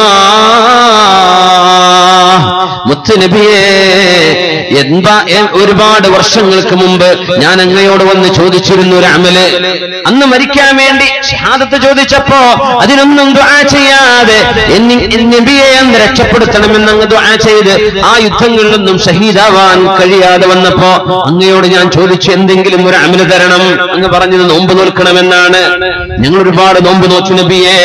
മുത്തുനബിയെ എന്താ എ- ഒരുപാട് വർഷങ്ങൾക്ക് മുമ്പ് ഞാൻ അങ്ങയോട് വന്ന് ചോദിച്ചിരുന്നു ഒരു അമല് അന്ന് മരിക്കാൻ വേണ്ടി ഷഹാദത്ത് ചോദിച്ചപ്പോ അതിനൊന്നും ദുആ ചെയ്യാതെ എന്നി- എൻ നബിയെ അന്ന് രക്ഷപ്പെടുത്തണമെന്ന് അങ്ങ് ദുആ ചെയ്ത് ആ യുദ്ധങ്ങളിലൊന്നും ഷഹീദാവാൻ കഴിയാതെ വന്നപ്പോ അങ്ങയോട് ഞാൻ ചോദിച്ചു എന്തെങ്കിലും ഒരു അമല് തരണം അങ്ങ് പറഞ്ഞത് നോമ്പ് നോൽക്കണമെന്നാണ് ഞങ്ങൾ ഒരുപാട് നോമ്പ് നോച്ചു നബിയെ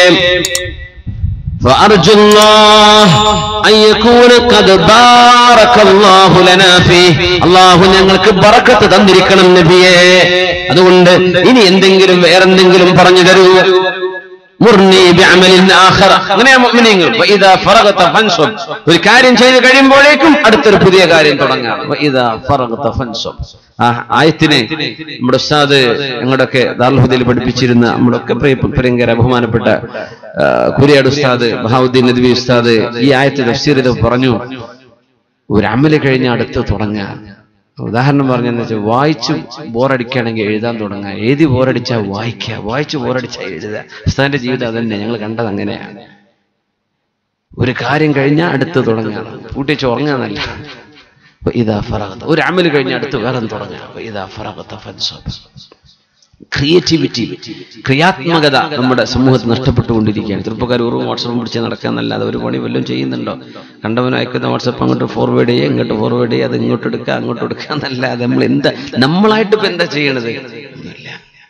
فأرجو الله أن يكون قد بارك الله لنا فيه അള്ളാഹു ഞങ്ങൾക്ക് ബറക്കത്ത് തന്നിരിക്കണം നബിയെ അതുകൊണ്ട് ഇനി എന്തെങ്കിലും വേറെന്തെങ്കിലും പറഞ്ഞു തരൂ മുർനി ബിഅമലിൻ ആഖിറ അങ്ങനെ മുഅ്മിനീങ്ങൾ വഇദാ ഫറഗത ഫൻസുബ് ഒരു കാര്യം ചെയ്തു കഴിയുമ്പോഴേക്കും അടുത്തൊരു പുതിയ കാര്യം തുടങ്ങാം വഇദാ ഫറഗത ഫൻസുബ് ആ ആയത്തിനെ നമ്മുടെ ഉസ്താദ് ഞങ്ങളുടെയൊക്കെ ദാർഹുദയിൽ പഠിപ്പിച്ചിരുന്ന നമ്മുടെയൊക്കെ പ്രിയ പ്രിയങ്കര ബഹുമാനപ്പെട്ട ആ, കുരിയാട് ഉസ്താദ് ബഹാവുദ്ദീൻ നദ്വി ഉസ്താദ് ഈ ആയത്ത് തഫ്സീർ ചെയ്ത് പറഞ്ഞു ഒരു അമല് കഴിഞ്ഞ അടുത്ത് തുടങ്ങാൻ ഉദാഹരണം പറഞ്ഞെന്ന് വെച്ചാൽ വായിച്ച് ബോറടിക്കുകയാണെങ്കിൽ എഴുതാൻ തുടങ്ങുക എഴുതി ബോറടിച്ചാൽ വായിക്കുക വായിച്ച് ബോറടിച്ചാൽ എഴുതുക ഉസ്താദിന്റെ ജീവിതം അതന്നെ ഞങ്ങൾ കണ്ടത് അങ്ങനെയാണ് ഒരു കാര്യം കഴിഞ്ഞാൽ അടുത്ത് തുടങ്ങുക കൂട്ടിച്ച് ഉറങ്ങാന്നല്ല അപ്പൊ ഇതാ ഫറഗത്ത് ഒരു അമല് കഴിഞ്ഞ അടുത്ത് വേറെ തുടങ്ങുക അപ്പൊ ഇതാ ഫറഗത്ത് ഫൻസബ് ക്രിയേറ്റിവിറ്റി ക്രിയാത്മകത നമ്മുടെ സമൂഹത്തിൽ നഷ്ടപ്പെട്ടുകൊണ്ടിരിക്കുകയാണ് ചെറുപ്പക്കാർ വെറും വാട്സപ്പ് പിടിച്ച് നടക്കാന്നല്ലാതെ ഒരു പണി വല്ലതും ചെയ്യുന്നുണ്ടോ കണ്ടവൻ അയക്കുന്ന വാട്സപ്പ് അങ്ങോട്ട് ഫോർവേഡ് ചെയ്യുക ഇങ്ങോട്ട് ഫോർവേഡ് ചെയ്യുക അത് ഇങ്ങോട്ട് എടുക്കുക അങ്ങോട്ട് എടുക്കുക എന്നല്ലാതെ നമ്മൾ എന്താ നമ്മളായിട്ട് ഇപ്പൊ എന്താ ചെയ്യണത് ഒന്നുമില്ല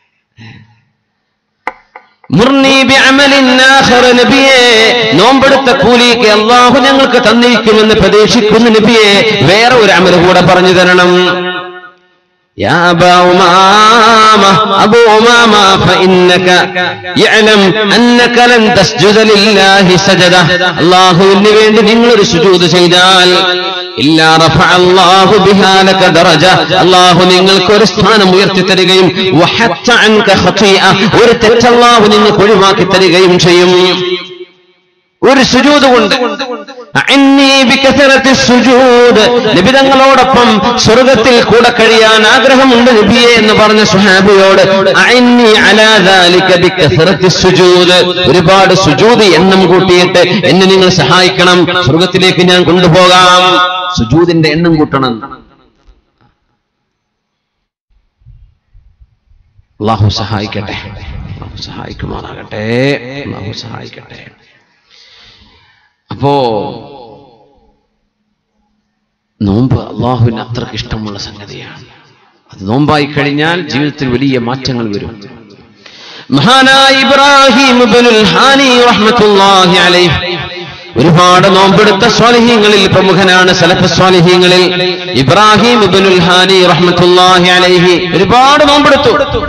മുർനി ബിഅമലിൻ ആഖിറ നബിയെ നോമ്പെടുത്ത കൂലിക്ക് അള്ളാഹു ഞങ്ങൾക്ക് തന്നിരിക്കുമെന്ന് പ്രതീക്ഷിക്കുന്ന നബിയെ വേറെ ഒരു അമൽ കൂടെ പറഞ്ഞു തരണം يا أبا أمامة أبو أمامة فإنك يعلم أنك لن تسجد لله سجدة الله إني وين نمر سجود سيدال إلا رفع الله بها لك درجة الله നിങ്ങൾക്ക് ഒരു സ്ഥാനം ഉയർത്തി തരികയും وحتى عنك خطيئة ഒരു തെറ്റ് അല്ലാഹു നിങ്ങൾക്ക് ഒഴിവാക്കി തരികയും ചെയ്യും ഒരു സുജൂത് കൊണ്ട് അഇന്നീ ബികസറത്തി സുജൂദ് നബി തങ്ങളോടൊപ്പം സ്വർഗത്തിൽ കൂടെ കഴിയാൻ ആഗ്രഹമുണ്ട് നബിയെ എന്ന് പറഞ്ഞ സുഹാബിയോട് അഇന്നീ അലാ ദാലിക ബികസറത്തി സുജൂദ് ഒരുപാട് സുജൂദ് എണ്ണം കൂട്ടിയിട്ട് എന്നെ നിങ്ങൾ സഹായിക്കണം സ്വർഗത്തിലേക്ക് ഞാൻ കൊണ്ടുപോകാം സുജൂദിന്റെ എണ്ണം കൂട്ടണം അള്ളാഹു സഹായിക്കട്ടെ അള്ളാഹു സഹായിക്കുമാറാകട്ടെ അള്ളാഹു സഹായിക്കട്ടെ അപ്പോ നോമ്പ് അള്ളാഹുവിന് അത്രക്ക് ഇഷ്ടമുള്ള സംഗതിയാണ് അത് നോമ്പായി കഴിഞ്ഞാൽ ജീവിതത്തിൽ വലിയ മാറ്റങ്ങൾ വരും മഹാനായ ഇബ്രാഹിം ഇബ്നുൽ ഹാനി റഹ്മത്തുള്ളാഹി അലൈഹി ഒരുപാട് നോമ്പെടുത്ത സ്വാലിഹീങ്ങളിൽ പ്രമുഖനാണ് സലഫ് സ്വാലിഹീങ്ങളിൽ ഇബ്രാഹിം ഇബ്നുൽ ഹാനി റഹ്മത്തുള്ളാഹി അലൈഹി ഒരുപാട് നോമ്പെടുത്തു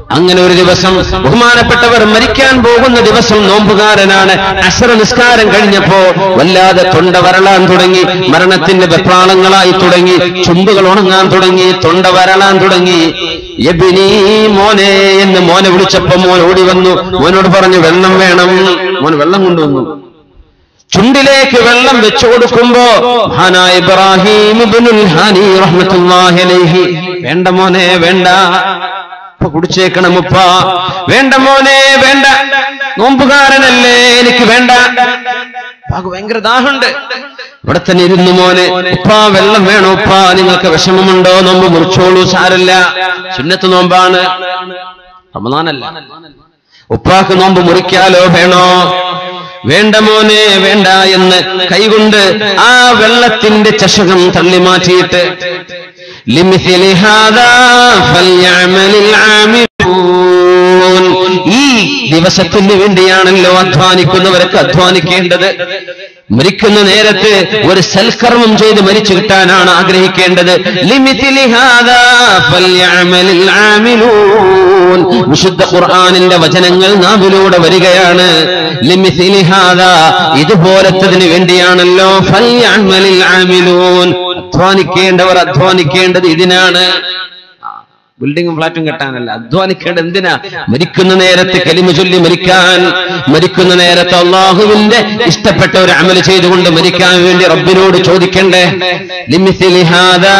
അങ്ങനെ ഒരു ദിവസം ബഹുമാനപ്പെട്ടവർ മരിക്കാൻ പോകുന്ന ദിവസം നോമ്പുകാരനാണ് അസറ നിസ്കാരം കഴിഞ്ഞപ്പോ വല്ലാതെ തൊണ്ട വരളാൻ തുടങ്ങി മരണത്തിന്റെ വെപ്രാളങ്ങളായി തുടങ്ങി ചുണ്ടുകൾ ഉണങ്ങാൻ തുടങ്ങി തൊണ്ട വരളാൻ തുടങ്ങി യബിനി മോനെ എന്ന് മോനെ വിളിച്ചപ്പോ മോൻ ഓടി വന്നു മോനോട് പറഞ്ഞു വെള്ളം വേണം മോൻ വെള്ളം കൊണ്ടുവന്നു ചുണ്ടിലേക്ക് വെള്ളം വെച്ചു കൊടുക്കുമ്പോ മഹാനായ ഇബ്രാഹിം ഇബ്നുൽ ഹാനി റഹ്മത്തുള്ളാഹി അലൈഹി വേണ്ട മോനെ വേണ്ട ഇപ്പൊ കുടിച്ചേക്കണം ഉപ്പ വേണ്ട മോനെ വേണ്ട നോമ്പുകാരനല്ലേ എനിക്ക് വേണ്ട ഉപ്പാക്ക് ഭയങ്കര ദാഹമുണ്ട് ഇവിടെ തന്നെ ഇരുന്നു മോനെ ഉപ്പ വെള്ളം വേണോ ഉപ്പ നിങ്ങൾക്ക് വിഷമമുണ്ടോ നോമ്പ് മുറിച്ചോളൂ സാരല്ല സുന്നത്ത് നോമ്പാണ് റമദാനല്ല ഉപ്പാക്ക് നോമ്പ് മുറിക്കാലോ വേണോ വേണ്ട മോനെ വേണ്ട എന്ന് കൈകൊണ്ട് ആ വെള്ളത്തിന്റെ ചഷകം തള്ളി മാറ്റിയിട്ട് لِمِثْلِ هَذَا فَلْيَعْمَلِ الْعَامِلُونَ ഈ ദിവസത്തിന് വേണ്ടിയാണല്ലോ അധ്വാനിക്കുന്നവരൊക്കെ അധ്വാനിക്കേണ്ടത് മരിക്കുന്ന നേരത്ത് ഒരു സൽക്കർമ്മം ചെയ്ത് മരിച്ചു കിട്ടാനാണ് ആഗ്രഹിക്കേണ്ടത് لِمِثْلِ هَذَا فَلْيَعْمَلِ الْعَامِلُونَ വിശുദ്ധ ഖുർആനിന്റെ വചനങ്ങൾ നാവിലൂടെ വരികയാണ് لِمِثْلِ هَذَا ഇതുപോലത്തതിന് വേണ്ടിയാണല്ലോ فَلْيَعْمَلِ الْعَامِلُونَ അധ്വാനിക്കേണ്ടവർ അധ്വാനിക്കേണ്ടത് ഇതിനാണ് ബിൽഡിങ്ങും ഫ്ലാറ്റും കെട്ടാനല്ല അധ്വാനിക്കേണ്ടത് എന്തിനാ മരിക്കുന്ന നേരത്ത് കലിമ ചൊല്ലി മരിക്കാൻ മരിക്കുന്ന നേരത്ത് അള്ളാഹുവിന്റെ ഇഷ്ടപ്പെട്ട ഒരു അമൽ ചെയ്തുകൊണ്ട് മരിക്കാൻ വേണ്ടി റബ്ബിനോട് ചോദിക്കണ്ടേ ലിമിസിലി ഹാദാ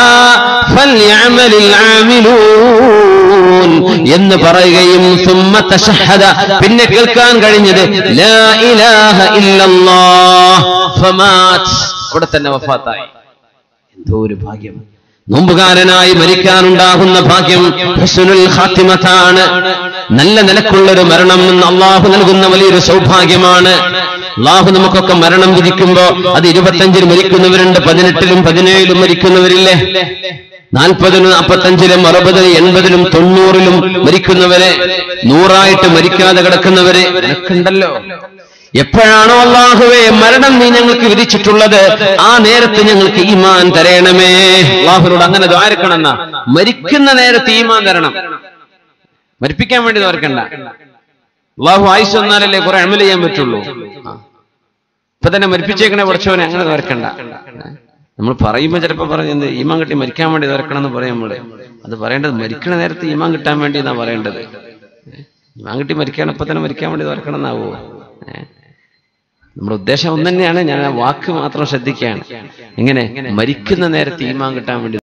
ഫൽയഅമലിൽ ആമിലൂൻ എന്ന് പറയുകയും സുമ്മ തശഹദ പിന്നെ കേൾക്കാൻ കഴിഞ്ഞത് ലാ ഇലാഹ ഇല്ലല്ലാഹ് ഫമാത് അവിടെ തന്നെ വഫാത്തായി എന്തോ ഒരു ഭാഗ്യം നോമ്പുകാരനായി മരിക്കാനുണ്ടാകുന്ന ഭാഗ്യം ഹുസ്നുൽ ഖാത്തിമത്താണ് നല്ല നിലക്കുള്ളൊരു മരണം എന്ന് അള്ളാഹു നൽകുന്ന വലിയൊരു സൗഭാഗ്യമാണ് അള്ളാഹു നമുക്കൊക്കെ മരണം വിധിക്കുമ്പോ അത് ഇരുപത്തഞ്ചിൽ മരിക്കുന്നവരുണ്ട് പതിനെട്ടിലും പതിനേഴിലും മരിക്കുന്നവരില്ലേ നാൽപ്പതിലും നാൽപ്പത്തഞ്ചിലും അറുപതിലും എൺപതിലും തൊണ്ണൂറിലും മരിക്കുന്നവരെ നൂറായിട്ട് മരിക്കാതെ കിടക്കുന്നവരെ നിനക്കുണ്ടല്ലോ എപ്പോഴാണോ അള്ളാഹുവേ മരണം നീ ഞങ്ങൾക്ക് വിധിച്ചിട്ടുള്ളത് ആ നേരത്ത് ഞങ്ങൾക്ക് ഈമാൻ തരണമേ അള്ളാഹുനോട് അങ്ങനെ ദ്വാരക്കണമെന്ന മരിക്കുന്ന നേരത്ത് ഈമാൻ തരണം മരിപ്പിക്കാൻ വേണ്ടി ദ്വാരക്കണ്ട അള്ളാഹു ആയുസ് വന്നാലല്ലേ കുറെ അമൽ ചെയ്യാൻ പറ്റുള്ളൂ ആ. ഇപ്പൊ തന്നെ മരിപ്പിച്ചേക്കണേ പഠിച്ചവനെ അങ്ങനെ ദ്വാരക്കണ്ട നമ്മൾ പറയുമ്പോൾ ചിലപ്പോൾ പറയുന്നത് ഈമാൻ കിട്ടി മരിക്കാൻ വേണ്ടി ദ്വാരക്കണം എന്ന് പറയും നമ്മള് അത് പറയേണ്ടത് മരിക്കണ നേരത്ത് ഈമാൻ കിട്ടാൻ വേണ്ടി എന്നാ പറയേണ്ടത് ഈമാൻ കിട്ടി മരിക്കാൻ ഇപ്പൊ തന്നെ മരിക്കാൻ വേണ്ടി ദ്വാരക്കണം എന്നാവോ ഏഹ് നമ്മുടെ ഉദ്ദേശം ഒന്ന് തന്നെയാണ് ഞാൻ ആ വാക്ക് മാത്രം ശ്രദ്ധിക്കുകയാണ് എങ്ങനെ മരിക്കുന്ന നേരത്തെ ഈമാൻ കിട്ടാൻ വേണ്ടി